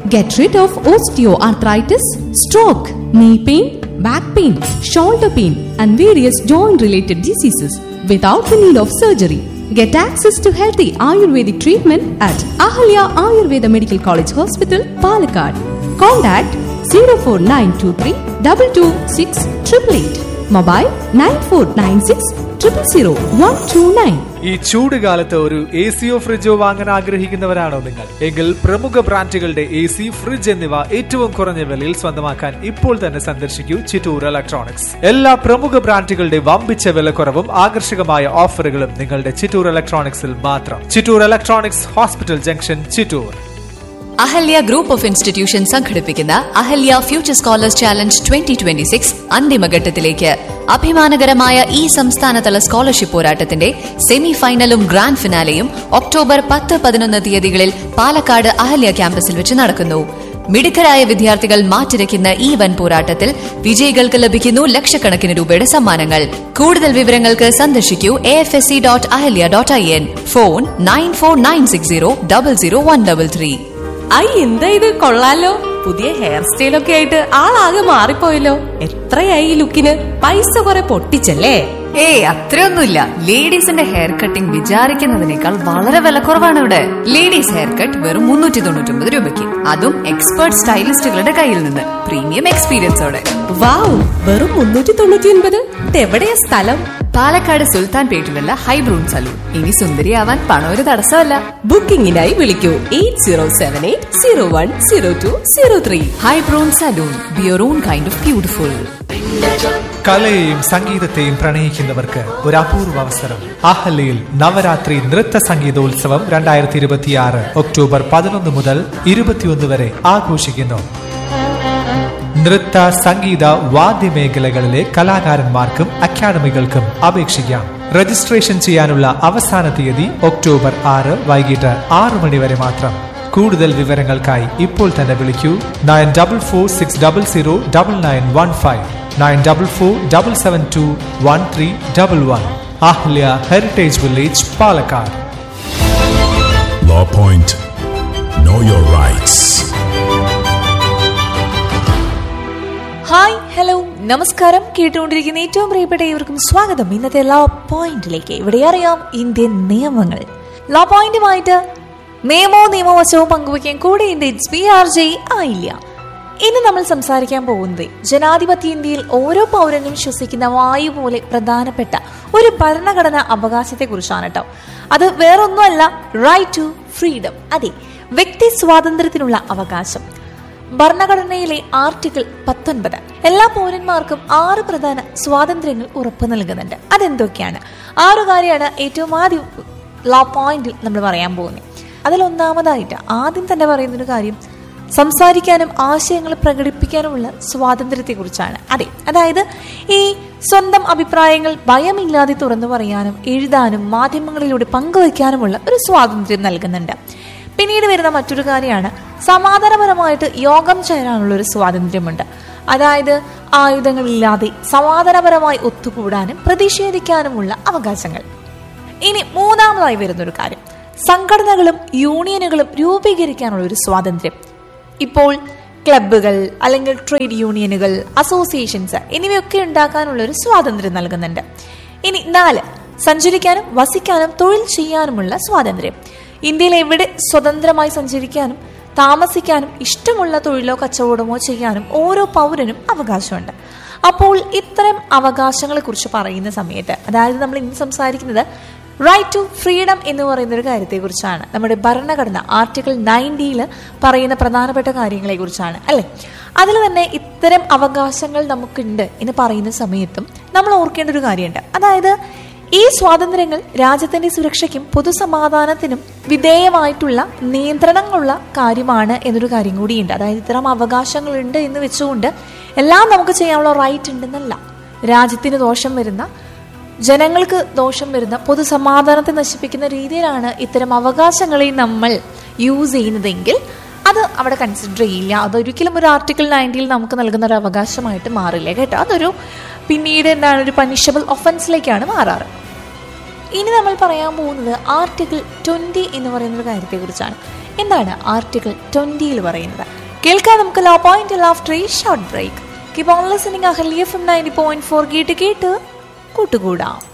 Get rid of osteoarthritis, stroke, knee pain, back pain, shoulder pain, and various joint related diseases without the need of surgery. Get access to healthy Ayurvedic treatment at Ahalya Ayurveda Medical College Hospital, Palakkad. Contact 04923 226 888. Mobile 9496 000 129. ഈ ചൂട് കാലത്ത് ഒരു A സിയോ ഫ്രിഡ്ജോ വാങ്ങാൻ ആഗ്രഹിക്കുന്നവരാണോ നിങ്ങൾ എങ്കിൽ പ്രമുഖ ബ്രാൻഡുകളുടെ എ സി ഫ്രിഡ്ജ് എന്നിവ ഏറ്റവും കുറഞ്ഞ വിലയിൽ സ്വന്തമാക്കാൻ ഇപ്പോൾ തന്നെ സന്ദർശിക്കൂ ചിറ്റൂർ ഇലക്ട്രോണിക്സ് എല്ലാ പ്രമുഖ ബ്രാൻഡുകളുടെ വമ്പിച്ച വിലക്കുറവും ആകർഷകമായ ഓഫറുകളും നിങ്ങളുടെ ചിറ്റൂർ ഇലക്ട്രോണിക്സിൽ മാത്രം Chittur electronics hospital junction Chittur Ahalia group of institution സംഘടിപ്പിക്കുന്ന Ahalia future scholars challenge twenty twenty six അന്തിമഘട്ടത്തിലേക്ക് അഭിമാനകരമായ ഈ സംസ്ഥാനതല സ്കോളർഷിപ്പ് പോരാട്ടത്തിന്റെ സെമി ഫൈനലും ഗ്രാൻഡ് ഫിനാലെയും ഒക്ടോബർ പത്ത് പതിനൊന്ന് തീയതികളിൽ പാലക്കാട് അഹല്യ ക്യാമ്പസിൽ വെച്ച് നടക്കുന്നു മിടുക്കരായ വിദ്യാർത്ഥികൾ മാറ്റിരയ്ക്കുന്ന ഈ വൻ പോരാട്ടത്തിൽ വിജയികൾക്ക് ലഭിക്കുന്നു ലക്ഷക്കണക്കിന് രൂപയുടെ സമ്മാനങ്ങൾ കൂടുതൽ വിവരങ്ങൾക്ക് സന്ദർശിക്കൂ A F S C dot Ahalia dot I N phone nine four nine six zero double zero one double three I എന്താ ഇത് കൊള്ളാലോ പുതിയ ഹെയർ സ്റ്റൈലൊക്കെ ആയിട്ട് ആളാകെ മാറിപ്പോയല്ലോ എത്രയായി ഈ ലുക്കിന് പൈസ കുറെ പൊട്ടിച്ചല്ലേ ഏയ് അത്രയൊന്നുമില്ല ലേഡീസിന്റെ ഹെയർ കട്ടിംഗ് വിചാരിക്കുന്നതിനേക്കാൾ വളരെ വിലക്കുറവാണ് ഇവിടെ ലേഡീസ് ഹെയർ കട്ട് വെറും മുന്നൂറ്റി തൊണ്ണൂറ്റി ഒമ്പത് രൂപയ്ക്ക് അതും എക്സ്പേർട്ട് സ്റ്റൈലിസ്റ്റുകളുടെ കയ്യിൽ നിന്ന് പ്രീമിയം എക്സ്പീരിയൻസോടെ വാവ് വെറും മുന്നൂറ്റി തൊണ്ണൂറ്റി ഒൻപത് ഇതെവിടെയാ സ്ഥലം പാലക്കാട് സുൽത്താൻ പേട്ടിലുള്ള ഹൈബ്രൂൺ സലൂൺ ഇനി സുന്ദരിയാവാൻ പണം ഒരു തടസ്സമല്ല ബുക്കിംഗിനായി വിളിക്കൂ eight zero seven eight zero one zero two zero three ഹൈബ്രൂൺ salon be your own kind of beautiful കലയെയും സംഗീതത്തെയും പ്രണയിക്കുന്നവർക്ക് ഒരു അപൂർവ അവസരം അഹല്യയിൽ നവരാത്രി നൃത്ത സംഗീതോത്സവം രണ്ടായിരത്തി ഇരുപത്തിയാറ് ഒക്ടോബർ പതിനൊന്ന് മുതൽ ഇരുപത്തിയൊന്ന് വരെ ആഘോഷിക്കുന്നു നൃത്ത സംഗീത വാദ്യമേഖലകളിലെ കലാകാരന്മാർക്കും അക്കാദമികൾക്കും അപേക്ഷിക്കാം രജിസ്ട്രേഷൻ ചെയ്യാനുള്ള അവസാന തീയതി ഒക്ടോബർ ആറ് വൈകിട്ട് ആറു മണി വരെ മാത്രം കൂടുതൽ വിവരങ്ങൾക്കായി ഇപ്പോൾ തന്നെ വിളിക്കൂ nine double four six double zero double nine one five nine double four double seven two one three double one Ahalia heritage village Palakkad Law Point. Know your rights. Hi hello നമസ്കാരം കേട്ടുകൊണ്ടിരിക്കുന്ന ഏറ്റവും പ്രിയപ്പെട്ട ഏവർക്കും സ്വാഗതം ഇന്നത്തെ ലോ പോയിന്റിലേക്ക് ഇവിടെ അറിയാം ഇന്ത്യൻ നിയമങ്ങൾ ലോ പോയിന്റുമായിട്ട് നിയമവും നിയമവശവും പങ്കുവയ്ക്കാൻ കൂടെ ഉണ്ട് ഇറ്റ്സ് ബി ആർ ജെ ആയില്ല ഇന്ന് നമ്മൾ സംസാരിക്കാൻ പോകുന്നത് ജനാധിപത്യ ഇന്ത്യയിൽ ഓരോ പൗരനും ശ്വസിക്കുന്ന വായു പോലെ പ്രധാനപ്പെട്ട ഒരു ഭരണഘടനാ അവകാശത്തെ കുറിച്ചാണ് കേട്ടോ അത് വേറൊന്നുമല്ല റൈറ്റ് ടു ഫ്രീഡം അതെ വ്യക്തി സ്വാതന്ത്ര്യത്തിനുള്ള അവകാശം ഭരണഘടനയിലെ ആർട്ടിക്കിൾ പത്തൊൻപത് എല്ലാ പൗരന്മാർക്കും ആറ് പ്രധാന സ്വാതന്ത്ര്യങ്ങൾ ഉറപ്പു നൽകുന്നുണ്ട് അതെന്തൊക്കെയാണ് ആറ് കാര്യമാണ് ഏറ്റവും ആദ്യം ലോ പോയിന്റിൽ നമ്മൾ പറയാൻ പോകുന്നത് അതിൽ ഒന്നാമതായിട്ട് ആദ്യം തന്നെ പറയുന്നൊരു കാര്യം സംസാരിക്കാനും ആശയങ്ങൾ പ്രകടിപ്പിക്കാനുമുള്ള സ്വാതന്ത്ര്യത്തെക്കുറിച്ചാണ് അതെ അതായത് ഈ സ്വന്തം അഭിപ്രായങ്ങൾ ഭയമില്ലാതെ തുറന്നു പറയാനും എഴുതാനും മാധ്യമങ്ങളിലൂടെ പങ്കുവയ്ക്കാനുമുള്ള ഒരു സ്വാതന്ത്ര്യം നൽകുന്നുണ്ട് പിന്നീട് വരുന്ന മറ്റൊരു കാര്യമാണ് സമാധാനപരമായിട്ട് യോഗം ചേരാനുള്ള ഒരു സ്വാതന്ത്ര്യമുണ്ട് അതായത് ആയുധങ്ങളില്ലാതെ സമാധാനപരമായി ഒത്തുകൂടാനും പ്രതിഷേധിക്കാനുമുള്ള അവകാശങ്ങൾ ഇനി മൂന്നാമതായി വരുന്നൊരു കാര്യം സംഘടനകളും യൂണിയനുകളും രൂപീകരിക്കാനുള്ള ഒരു സ്വാതന്ത്ര്യം ഇപ്പോൾ ക്ലബ്ബുകൾ അല്ലെങ്കിൽ ട്രേഡ് യൂണിയനുകൾ അസോസിയേഷൻസ് എന്നിവയൊക്കെ ഉണ്ടാക്കാനുള്ള ഒരു സ്വാതന്ത്ര്യം നൽകുന്നുണ്ട് ഇനി നാല് സഞ്ചരിക്കാനും വസിക്കാനും തൊഴിൽ ചെയ്യാനുമുള്ള സ്വാതന്ത്ര്യം ഇന്ത്യയിൽ എവിടെ സ്വതന്ത്രമായി സഞ്ചരിക്കാനും താമസിക്കാനും ഇഷ്ടമുള്ള തൊഴിലോ കച്ചവടമോ ചെയ്യാനും ഓരോ പൗരനും അവകാശമുണ്ട് അപ്പോൾ ഇത്തരം അവകാശങ്ങളെ കുറിച്ച് പറയുന്ന സമയത്ത് അതായത് നമ്മൾ ഇന്ന് സംസാരിക്കുന്നത് റൈറ്റ് ടു ഫ്രീഡം എന്ന് പറയുന്ന ഒരു കാര്യത്തെക്കുറിച്ചാണ് നമ്മുടെ ഭരണഘടന ആർട്ടിക്കിൾ നയൻറ്റിയിൽ പറയുന്ന പ്രധാനപ്പെട്ട കാര്യങ്ങളെ കുറിച്ചാണ് അല്ലെ അതിൽ തന്നെ ഇത്തരം അവകാശങ്ങൾ നമുക്കുണ്ട് എന്ന് പറയുന്ന സമയത്തും നമ്മൾ ഓർക്കേണ്ട ഒരു കാര്യമുണ്ട് അതായത് ഈ സ്വാതന്ത്ര്യങ്ങൾ രാജ്യത്തിന്റെ സുരക്ഷയ്ക്കും പൊതുസമാധാനത്തിനും വിധേയമായിട്ടുള്ള നിയന്ത്രണങ്ങളുള്ള കാര്യമാണ് എന്നൊരു കാര്യം കൂടിയുണ്ട് അതായത് ഇത്തരം അവകാശങ്ങളുണ്ട് എന്ന് വെച്ചുകൊണ്ട് എല്ലാം നമുക്ക് ചെയ്യാനുള്ള റൈറ്റ് ഉണ്ടെന്നല്ല രാജ്യത്തിന് ദോഷം വരുന്ന ജനങ്ങൾക്ക് ദോഷം വരുന്ന പൊതുസമാധാനത്തെ നശിപ്പിക്കുന്ന രീതിയിലാണ് ഇത്തരം അവകാശങ്ങളെ നമ്മൾ യൂസ് ചെയ്യുന്നതെങ്കിൽ അത് അവിടെ കൺസിഡർ ചെയ്യില്ല അതൊരിക്കലും ഒരു ആർട്ടിക്കിൾ നയൻറ്റിയിൽ നമുക്ക് നൽകുന്ന ഒരു അവകാശമായിട്ട് മാറില്ല കേട്ടോ അതൊരു പിന്നീട് എന്താണ് ഒരു പനിഷബിൾ ഒഫൻസിലേക്കാണ് മാറാറ് ഇനി നമ്മൾ പറയാൻ പോകുന്നത് ആർട്ടിക്കിൾ ട്വന്റി എന്ന് പറയുന്ന ഒരു കാര്യത്തെക്കുറിച്ചാണ് എന്താണ് ആർട്ടിക്കിൾ ട്വന്റിയിൽ പറയുന്നത് കേൾക്കാം നമുക്ക് ലോ പോയിന്റ് ആഫ്റ്റർ ഈ short break keep on listening Ahalia from ninety point four കേട്ട് കേട്ട് കൂട്ടുകൂടാം